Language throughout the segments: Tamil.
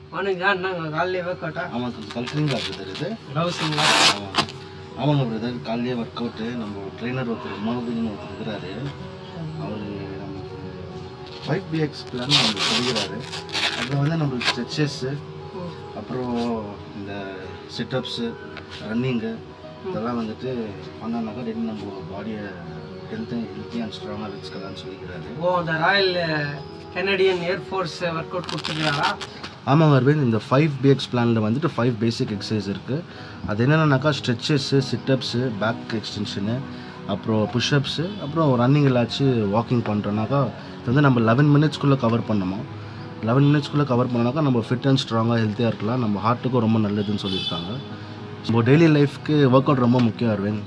வணங்க என்னங்க காலையிலே ஒர்க் அவுட்டா ஆமாம் கொஞ்சம் கல்ஃபிங்களா பிரதர் இது க்ளவுஸுங்களா ஆமாம் ஆமாங்க பிரதர் காலையிலே ஒர்க் அவுட்டு நம்ம ட்ரெயினர் ஒருத்தர் மனோதின்னு ஒருத்தர் இருக்கிறாரு அவர் நமக்கு ஃபைவ் பிஎக்ஸ் பிளான் நமக்கு சொல்லிக்கிறாரு அதில் வந்து நம்மளுக்கு ஸ்ட்ரெச்சஸ்ஸு அப்புறம் இந்த சிட்டப்ஸு ரன்னிங்கு இதெல்லாம் வந்துட்டு பண்ணானாக்கா ரெண்டு நம்ம பாடியை ஹெல்த்து ஹெல்த்தி அண்ட் ஸ்ட்ராங்காக வச்சுக்கலாம்னு சொல்லிக்கிறாரு ஓ அந்த royal Canadian air force work out கொடுத்துருக்காரா ஆமாங்க அரவிந்த் இந்த ஃபைவ் பிஎக்ஸ் பிளானில் வந்துட்டு ஃபைவ் பேசிக் எக்ஸசைஸ் இருக்குது அது என்னென்னாக்கா ஸ்ட்ரெச்சஸ்ஸு சிட்டப்ஸு பேக் எக்ஸ்டென்ஷனு அப்புறம் புஷ்அப்ஸு அப்புறம் ரன்னிங் எல்லாச்சும் வாக்கிங் பண்ணுறோன்னாக்கா இது வந்து நம்ம லெவன் மினிட்ஸ்க்குள்ளே கவர் பண்ணணும் லெவன் மினிட்ஸ்க்குள்ளே கவர் பண்ணோன்னாக்கா நம்ம ஃபிட் அண்ட் ஸ்ட்ராங்காக ஹெல்த்தியாக இருக்கலாம் நம்ம ஹார்ட்டுக்கும் ரொம்ப நல்லதுன்னு சொல்லியிருக்காங்க நம்ம டெய்லி லைஃப்க்கு ஒர்க் அவுட் ரொம்ப முக்கியம் அரவிந்த்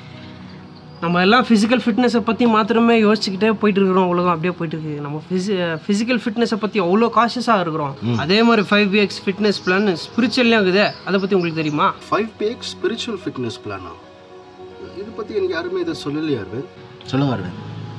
நம்ம எல்லாம் ஃபிசிக்கல் ஃபிட்னஸை பற்றி மாத்திரமே யோசிச்சுக்கிட்டே போயிட்டு இருக்கிறோம் உலகம் அப்படியே போயிட்டு இருக்கு நம்ம ஃபிசி ஃபிசிக்கல் ஃபிட்னஸை பற்றி அவ்வளோ காஷியஸாக இருக்கிறோம் அதே மாதிரி ஃபைவ் பிஎக்ஸ் ஃபிட்னஸ் பிளான் ஸ்பிரிச்சுவல்லையும் இருக்குது அதை பற்றி உங்களுக்கு தெரியுமா ஃபைவ் பிஎக்ஸ் ஸ்பிரிச்சுவல் ஃபிட்னஸ் பிளானா இது பற்றி எனக்கு யாருமே இதை சொல்லலையே அரவிந்த் சொல்லுங்கள் அரவிந்த்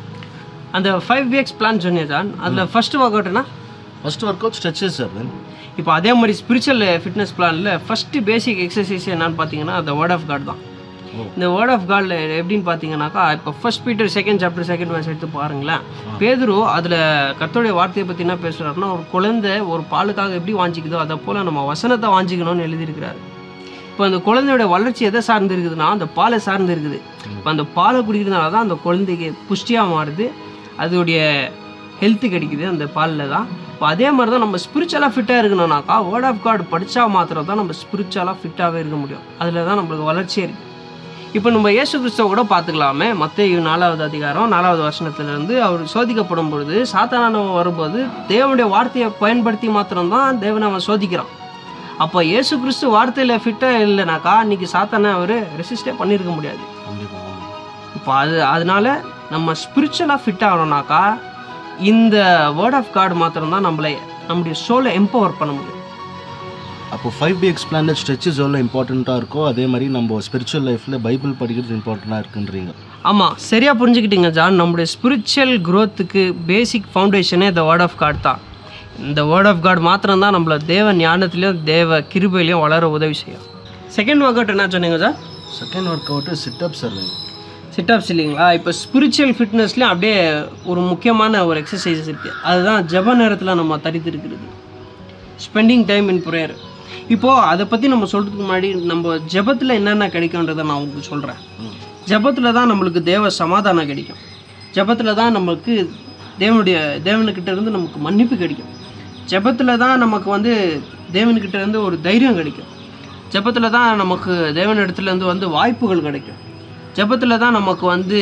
அந்த ஃபைவ் பிஎக்ஸ் பிளான் சொன்னேன் தான் அதில் ஃபர்ஸ்ட் ஒர்க் அவுட்னா first work out stretches Aravind இப்போ அதே மாதிரி ஸ்பிரிச்சுவல் ஃபிட்னஸ் பிளானில் ஃபஸ்ட்டு பேசிக் எக்ஸசைஸ் என்னன்னு பார்த்தீங்கன்னா அந்த வேர்ட் ஆஃப் காட் தான் இந்த வேர்ட் ஆஃப் காடில் எப்படின்னு பார்த்தீங்கன்னாக்கா இப்போ first Peter second chapter second verse எடுத்து பாருங்களேன் பேதுரு அதில் கர்த்தருடைய வார்த்தையை பற்றி என்ன பேசுகிறாருன்னா ஒரு குழந்தை ஒரு பாலுக்காக எப்படி வாஞ்சிக்குதோ அதை போல் நம்ம வசனத்தை வாஞ்சிக்கணும்னு எழுதியிருக்கிறாரு இப்போ அந்த குழந்தையோட வளர்ச்சி எதை சார்ந்து இருக்குதுன்னா அந்த பாலை சார்ந்து இருக்குது இப்போ அந்த பாலை குடிக்கிறதுனால தான் அந்த குழந்தைக்கு புஷ்டியாக மாறுது அதோடைய ஹெல்த்து கிடைக்குது அந்த பாலில் தான் இப்போ அதே மாதிரி தான் நம்ம ஸ்பிரிச்சுவலாக ஃபிட்டாக இருக்கணும்னாக்கா வேர்ட் ஆஃப் காட் படித்தா மாத்திரம் தான் நம்ம ஸ்பிரிச்சுவலாக ஃபிட்டாகவே இருக்க முடியும் அதில் தான் நம்மளுக்கு வளர்ச்சியே இருக்குது இப்போ நம்ம இயேசு கிறிஸ்துவ கூட பார்த்துக்கலாமே மத்திய நாலாவது அதிகாரம் நாலாவது வருஷத்துலேருந்து அவர் சோதிக்கப்படும் பொழுது சாத்தானவன் வரும்போது தேவனுடைய வார்த்தையை பயன்படுத்தி மாத்திரம்தான் தேவனை அவன் சோதிக்கிறான் அப்போ இயேசு கிறிஸ்து வார்த்தையில் ஃபிட்டாக இல்லைனாக்கா அன்றைக்கி சாத்தானை அவர் ரெசிஸ்டே பண்ணியிருக்க முடியாது கண்டிப்பாக இப்போ அது அதனால நம்ம ஸ்பிரிச்சுவலாக ஃபிட் ஆகணும்னாக்கா இந்த வேர்ட் ஆஃப் காட் மாத்திரம்தான் நம்மளை நம்முடைய சோலை எம்பவர் பண்ண முடியும் அப்போ ஃபைவ் பி எக்ஸ் பிளானில் ஸ்ட்ரெச்சஸ் எவ்வளோ இம்பார்ட்டண்ட்டாக இருக்கோ அதே மாதிரி நம்ம ஸ்பிரிச்சுவல் லைஃப்பில் பைபிள் படிக்கிறது இம்பார்ட்டண்ட்டாக இருக்குன்றீங்க ஆமாம் சரியாக புரிஞ்சுக்கிட்டீங்க ஜான் நம்முடைய ஸ்பிரிச்சுவல் growthக்கு பேசிக் ஃபவுண்டேஷனே இந்த வேர்ட் ஆஃப் காட் தான் இந்த வேர்ட் ஆஃப் காட் மாத்திரம்தான் நம்மளை தேவ ஞானத்துலேயும் தேவ கிருபையிலையும் வளர உதவி செய்யும் செகண்ட் ஒர்க் அவுட் என்ன சொன்னீங்க sir second work out sit ups sir sit ups இல்லைங்களா இப்போ ஸ்பிரிச்சுவல் ஃபிட்னஸ்லேயும் அப்படியே ஒரு முக்கியமான ஒரு எக்ஸசைசஸ் இருக்குது அதுதான் ஜெப நேரத்தில் நம்ம தரித்து இருக்கிறது ஸ்பெண்டிங் டைம் இன் ப்ரேயர் இப்போது அதை பற்றி நம்ம சொல்கிறதுக்கு முன்னாடி நம்ம ஜெபத்தில் என்னென்ன கிடைக்கும்ன்றதை நான் உங்களுக்கு சொல்கிறேன் ஜெபத்தில் தான் நம்மளுக்கு தேவ சமாதானம் கிடைக்கும் ஜெபத்தில் தான் நமக்கு தேவனுடைய தேவனுக்கிட்ட இருந்து நமக்கு மன்னிப்பு கிடைக்கும் ஜெபத்தில் தான் நமக்கு வந்து தேவனுக்கிட்ட இருந்து ஒரு தைரியம் கிடைக்கும் ஜெபத்தில் தான் நமக்கு தேவனிடத்துல இருந்து வந்து வாய்ப்புகள் கிடைக்கும் ஜெபத்தில் தான் நமக்கு வந்து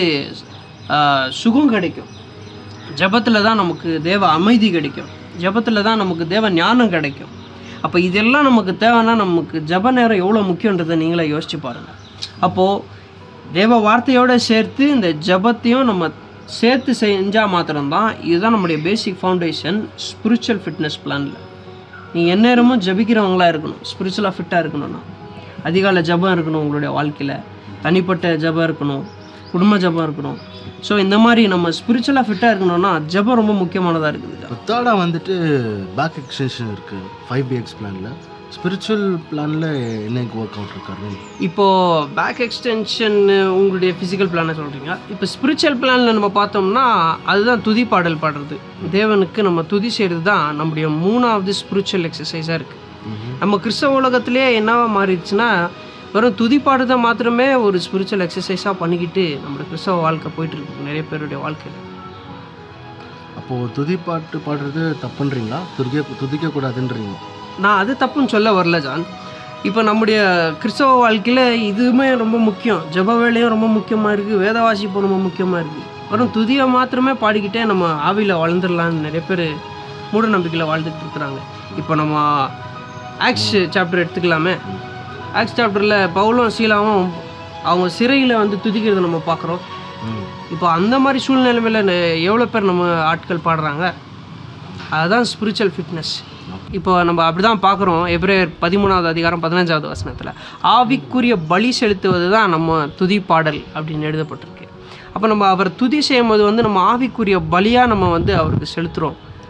ஆஹ், சுகம் கிடைக்கும் ஜெபத்தில் தான் நமக்கு தேவ அமைதி கிடைக்கும் ஜெபத்தில் தான் நமக்கு தேவ ஞானம் கிடைக்கும் அப்போ இதெல்லாம் நமக்கு தேவைன்னா நமக்கு ஜெப நேரம் எவ்வளோ முக்கியன்றதை நீங்களே யோசிச்சு பாருங்கள் அப்போது தேவ வார்த்தையோடு சேர்த்து இந்த ஜெபத்தையும் நம்ம சேர்த்து செஞ்சால் மாத்திரம்தான் இதுதான் நம்முடைய பேசிக் ஃபவுண்டேஷன் ஸ்பிரிச்சுவல் ஃபிட்னஸ் பிளானில் நீங்கள் எந்நேரமும் ஜபிக்கிறவங்களா இருக்கணும் ஸ்பிரிச்சுவலாக ஃபிட்டாக இருக்கணும்னா அதிகாலை ஜபம் இருக்கணும் உங்களுடைய வாழ்க்கையில் தனிப்பட்ட ஜபம் இருக்கணும் குடும்ப ஜபம் இருக்கணும் ஸோ இந்த மாதிரி நம்ம ஸ்பிரிச்சுவலாக ஃபிட்டாக இருக்கணும்னா ஜபம் ரொம்ப முக்கியமானதாக இருக்குது தேர்டாக வந்துட்டு பேக் எக்ஸ்டென்ஷன் இருக்குது ஃபைவ் பி எக்ஸ் பிளானில் ஸ்பிரிச்சுவல் பிளானில் என்ன ஒர்க் அவுட் இருக்காரு இப்போது பேக் எக்ஸ்டென்ஷன் உங்களுடைய ஃபிசிக்கல் பிளானை சொல்கிறீங்க இப்போ ஸ்பிரிச்சுவல் பிளானில் நம்ம பார்த்தோம்னா அதுதான் துதி பாடல் பாடுறது தேவனுக்கு நம்ம துதி செய்கிறது தான் நம்முடைய மூணாவது ஸ்பிரிச்சுவல் எக்ஸசைஸாக இருக்குது நம்ம கிறிஸ்தவ உலகத்திலே என்னவா மாறிடுச்சுன்னா வெறும் துதி பாடுறதை மாத்திரமே ஒரு ஸ்பிரிச்சுவல் எக்ஸசைஸாக பண்ணிக்கிட்டு நம்மளோட கிறிஸ்தவ வாழ்க்கை போயிட்டு இருக்கு நிறைய பேருடைய வாழ்க்கையில் அப்போது துதி பாட்டு பாடுறது தப்புன்றீங்களா துதிக்க துதிக்கக்கூடாதுன்றீங்க நான் அது தப்புன்னு சொல்ல வரல ஜான் இப்போ நம்முடைய கிறிஸ்தவ வாழ்க்கையில் இதுவுமே ரொம்ப முக்கியம் ஜெப வேலையும் ரொம்ப முக்கியமாக இருக்குது வேத வாசிப்பும் ரொம்ப முக்கியமாக இருக்குது வெறும் துதியை மாத்திரமே பாடிக்கிட்டே நம்ம ஆவியில் வளர்ந்துடலான்னு நிறைய பேர் மூட நம்பிக்கையில் வாழ்ந்துட்டு இருக்கிறாங்க இப்போ நம்ம ஆக்ஸ் சாப்டர் எடுத்துக்கலாமே ஆக்ஸ் சாப்டரில் பவுலும் சீலாவும் அவங்க சிறையில் வந்து துதிக்கிறதை நம்ம பார்க்குறோம் ம் இப்போ அந்த மாதிரி சூழ்நிலைமையில் எவ்வளோ பேர் நம்ம ஆட்கள் பாடுறாங்க அதுதான் ஸ்பிரிச்சுவல் ஃபிட்னஸ் இப்போ நம்ம அப்படிதான் பார்க்குறோம் எப்ரேயர் பதிமூணாவது அதிகாரம் பதினஞ்சாவது வசனத்தில் ஆவிக்குரிய பலி செலுத்துவது தான் நம்ம துதி பாடல் அப்படின்னு எழுதப்பட்டிருக்கு அப்போ நம்ம அவர் துதி செய்யும் போது வந்து நம்ம ஆவிக்குரிய பலியாக நம்ம வந்து அவருக்கு செலுத்துகிறோம்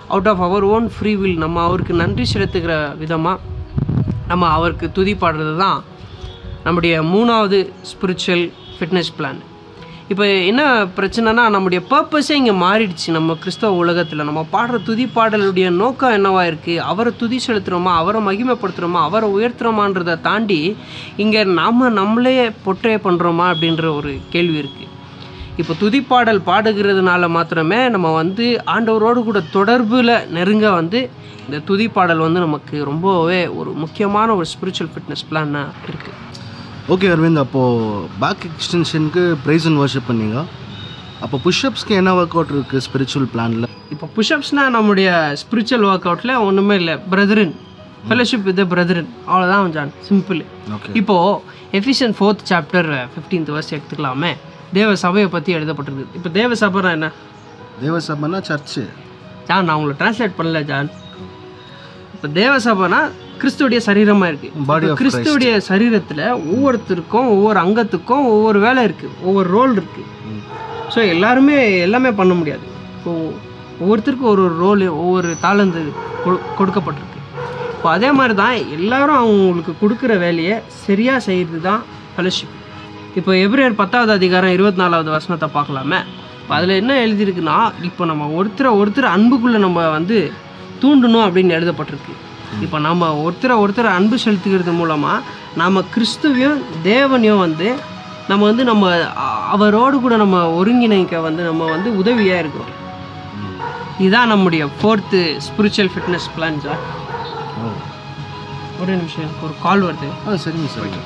அவுட் ஆஃப் அவர் ஓன் ஃப்ரீ வில் நம்ம அவருக்கு நன்றி செலுத்துகிற விதமாக நம்ம அவருக்கு துதி பாடுறது தான் நம்முடைய மூணாவது ஸ்பிரிச்சுவல் ஃபிட்னஸ் பிளான் இப்போ என்ன பிரச்சனைனா நம்முடைய பர்பஸே இங்கே மாறிடுச்சு நம்ம கிறிஸ்தவ உலகத்தில் நம்ம பாடுற துதி பாடலுடைய நோக்கம் என்னவா இருக்குது அவரை துதி செலுத்துகிறோமா அவரை மகிமைப்படுத்துகிறோமா அவரை உயர்த்துறோமான்றதை தாண்டி இங்கே நாம் நம்மளே பொற்றைய பண்ணுறோமா அப்படின்ற ஒரு கேள்வி இருக்குது இப்போ துதிப்பாடல் பாடுகிறதுனால மாத்திரமே நம்ம வந்து ஆண்டவரோடு கூட தொடர்பில் நெருங்க வந்து இந்த துதிப்பாடல் வந்து நமக்கு ரொம்பவே ஒரு முக்கியமான ஒரு ஸ்பிரிச்சுவல் ஃபிட்னஸ் பிளானாக இருக்குது ஓகே அரவிந்த் அப்போது பேக் எக்ஸ்டென்ஷனுக்கு ப்ரைஸ் அண்ட் வர்ஷிப் பண்ணீங்க அப்போ புஷ்அப்ஸ்க்கு என்ன ஒர்க் அவுட் இருக்குது ஸ்பிரிச்சுவல் பிளானில் இப்போ புஷ்அப்ஸ்னால் நம்முடைய ஸ்பிரிச்சுவல் ஒர்க் அவுட்டில் ஒன்றுமே இல்லை பிரதரன் ஃபெலோஷிப் வித் பிரதரன் அவ்வளோதான் ஜான் சிம்பிள் ஓகே இப்போது எஃபிஷியன் ஃபோர்த் சாப்டர் ஃபிஃப்டீன்த் வருஷம் எடுத்துக்கலாமே தேவ சபையை பற்றி எழுதப்பட்டிருக்கு இப்போ தேவ சபைனா என்ன தேவசபைனா சர்ச்சு ஜான் நான் உங்களை டிரான்ஸ்லேட் பண்ணல ஜான் இப்போ தேவ சபைனா கிறிஸ்துடைய சரீரமாக இருக்குது Body of கிறிஸ்துடைய சரீரத்தில் ஒவ்வொருத்தருக்கும் ஒவ்வொரு அங்கத்துக்கும் ஒவ்வொரு வேலை இருக்குது ஒவ்வொரு ரோல் இருக்குது ஸோ எல்லாருமே எல்லாமே பண்ண முடியாது இப்போ ஒவ்வொருத்தருக்கும் ஒரு ஒரு ரோல் ஒவ்வொரு தாளந்து கொடு கொடுக்கப்பட்டிருக்கு இப்போ அதே மாதிரி தான் எல்லாரும் அவங்களுக்கு கொடுக்குற வேலையை சரியாக செய்கிறது தான் ஃபெலோஷிப் இப்போ எப்ரேயர் பத்தாவது அதிகாரம் இருபத்தி நாலாவது வசனத்தை பார்க்கலாமே இப்போ அதில் என்ன எழுதியிருக்குன்னா இப்போ நம்ம ஒருத்தரை ஒருத்தர் அன்புக்குள்ளே நம்ம வந்து தூண்டணும் அப்படின்னு எழுதப்பட்டிருக்கு இப்போ நம்ம ஒருத்தரை ஒருத்தர் அன்பு செலுத்துகிறது மூலமாக நம்ம கிறிஸ்துவையும் தேவனையும் வந்து நம்ம வந்து நம்ம அ- அவரோடு கூட நம்ம ஒருங்கிணைக்க வந்து நம்ம வந்து உதவியாக இருக்கிறோம் இதுதான் நம்முடைய fourth spiritual fitness plan sir ஓ ஒரு நிமிஷம் எனக்கு ஒரு கால் வருது ஆ சரிங்க சரிங்க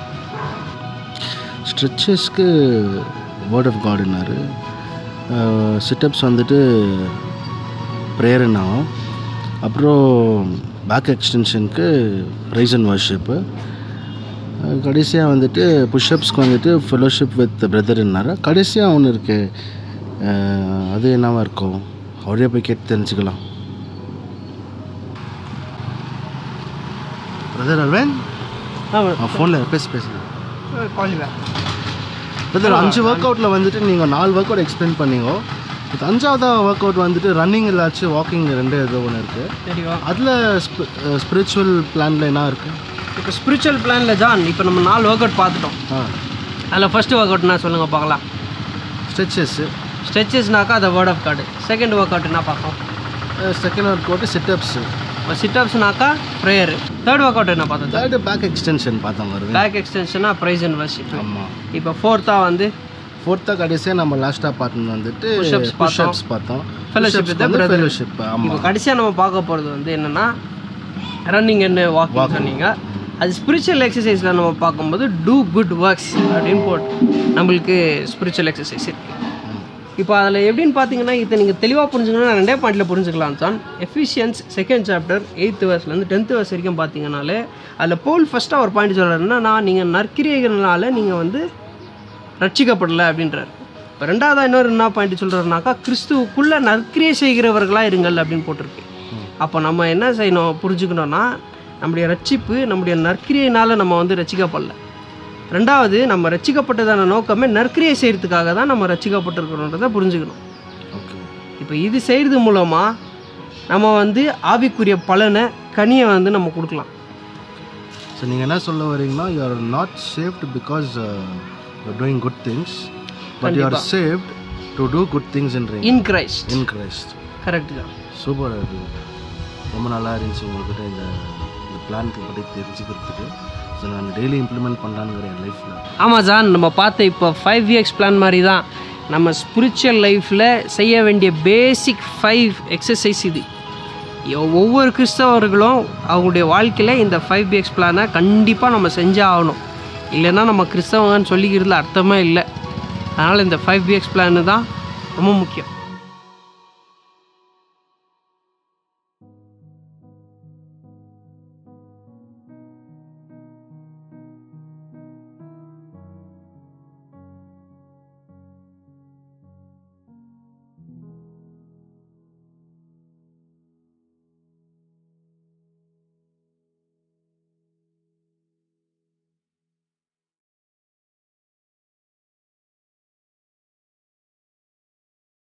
ஸ்ட்ரெச்சஸ்க்கு வேர்ட் ஆஃப் காடுனாரு சிட்டப்ஸ் வந்துட்டு ப்ரேயர்னாகும் அப்புறம் பேக் எக்ஸ்டென்ஷனுக்கு ரைஸ் அண்ட் வர்ஷிப்பு கடைசியாக வந்துட்டு புஷ்அப்ஸ்க்கு வந்துட்டு ஃபெலோஷிப் வித் பிரதர்னாரு கடைசியாக ஒன்று இருக்குது அது என்னவா இருக்கும் அவரே போய் கேட்டு தெரிஞ்சுக்கலாம் பிரதர் அல்வேன் ஃபோனில் பேசி பேசுங்க கால் பேக் பிரதர் அஞ்சு ஒர்க் அவுட்டில் வந்துட்டு நீங்கள் நாலு ஒர்க் அவுட் எக்ஸ்பிளைன் பண்ணீங்க இது அஞ்சாவதாக ஒர்க் அவுட் வந்துட்டு ரன்னிங் இல்லாச்சும் வாக்கிங் ரெண்டு ஏதோ ஒன்று இருக்குது சரிவா அதில் ஸ்பிரிச்சுவல் பிளானில் என்ன இருக்குது இப்போ ஸ்பிரிச்சுவல் பிளானில் ஜான் இப்போ நம்ம நாலு ஒர்க் அவுட் பார்த்துட்டோம் ஆ அதில் ஃபஸ்ட்டு ஒர்க் அவுட்னா சொல்லுங்கள் பார்க்கலாம் ஸ்ட்ரெச்சஸ்ஸு ஸ்ட்ரெச்சஸ்னாக்கா அந்த word of God second work out என்ன பார்ப்போம் செகண்ட் ஒர்க் அவுட்டு சிட்டப்ஸு இப்போ சிட்டப்ஸ்னாக்கா ப்ரேயர் தேர்ட் ஒர்க் அவுட் என்ன பார்த்தோம் தேர்டு பேக் எக்ஸ்டென்ஷன் பார்த்தோம் வருது பேக் எக்ஸ்டென்ஷனாக ப்ரைஸ் அண்ட் வர்ஷிப் ஆமாம் இப்போ ஃபோர்த்தாக வந்து ஃபோர்த்தாக கடைசியாக நம்ம லாஸ்ட்டாக பார்த்தது வந்துட்டு Push-ups பார்த்தோம். புஷ்அப்ஸ் பார்த்தோம் Fellowship with the brother. Fellowship இப்போ ஆமாம் கடைசியாக நம்ம பார்க்க போகிறது வந்து என்னென்னா ரன்னிங் அண்ட் வாக்கிங் சொன்னீங்க அது ஸ்பிரிச்சுவல் எக்ஸசைஸில் நம்ம பார்க்கும்போது டூ குட் ஒர்க்ஸ் அப்படின்னு போட்டு நம்மளுக்கு ஸ்பிரிச்சுவல் எக்ஸசைஸ் இருக்குது இப்போ அதில் எப்படின்னு பார்த்தீங்கன்னா இதை நீங்கள் தெளிவாக புரிஞ்சுக்கணும்னா ரெண்டே பாயிண்டில் புரிஞ்சுக்கலாம் தான் எஃபிஷியன்ஸ் செகண்ட் சாப்டர் எயித்து வர்ஸ்லேருந்து டென்த்து வர்ஸ் வரைக்கும் பார்த்தீங்கனாலே அதில் போல் ஃபஸ்ட்டாக ஒரு பாயிண்ட் சொல்கிறாருன்னா நான் நீங்கள் நற்கிரியர்களால் நீங்கள் வந்து ரட்சிக்கப்படலை அப்படின்றாரு இப்போ ரெண்டாவதா இன்னொரு என்ன பாயிண்ட் சொல்கிறாருனாக்கா கிறிஸ்துவுக்குள்ளே நற்கிரியை செய்கிறவர்களாக இருங்கள் அப்படின்னு போட்டிருக்கு அப்போ நம்ம என்ன செய்யணும் புரிஞ்சுக்கணும்னா நம்முடைய ரட்சிப்பு நம்முடைய நற்கிரியையினால் நம்ம வந்து ரட்சிக்கப்படல ரெண்டாவது நம்ம ரட்சிக்கப்பட்டதான நோக்கமே நற்கிரியை செய்கிறதுக்காக தான் நம்ம ரட்சிக்கப்பட்டிருக்கிறோன்றதை புரிஞ்சுக்கணும் ஓகே இப்போ இது செய்கிறது மூலமாக நம்ம வந்து ஆவிக்குரிய பலனை கனியை வந்து நம்ம கொடுக்கலாம் ஸோ நீங்கள் என்ன சொல்ல வரீங்கன்னா you are not saved because you doing good things but you are saved to do good திங்ஸ்ன்றீங்க in Christ in Christ correct தான் சூப்பர் அது ரொம்ப நல்லா இருந்துச்சு உங்கள்கிட்ட இந்த இந்த பிளான் பற்றி தெரிஞ்சுக்கிறதுக்கு ஸோ நான் டெய்லி இம்ப்ளிமெண்ட் பண்ணலான்னு என் லைஃப்பில் ஆமாம் ஜான் நம்ம பார்த்த இப்போ ஃபைவ் இயர்ஸ் பிளான் மாதிரி தான் நம்ம ஸ்பிரிச்சுவல் லைஃப்பில் செய்ய வேண்டிய பேசிக் ஃபைவ் எக்ஸசைஸ் இது ஒ- ஒவ்வொரு கிறிஸ்தவர்களும் அவங்களுடைய வாழ்க்கையில் இந்த ஃபைவ் பிஎக்ஸ் பிளானை கண்டிப்பாக நம்ம செஞ்சே ஆகணும் இல்லைன்னா நம்ம கிறிஸ்தவங்கன்னு சொல்லிக்கிறதுல அர்த்தமே இல்லை அதனால் இந்த ஃபைவ் பிஎக்ஸ் பிளான் தான் ரொம்ப முக்கியம்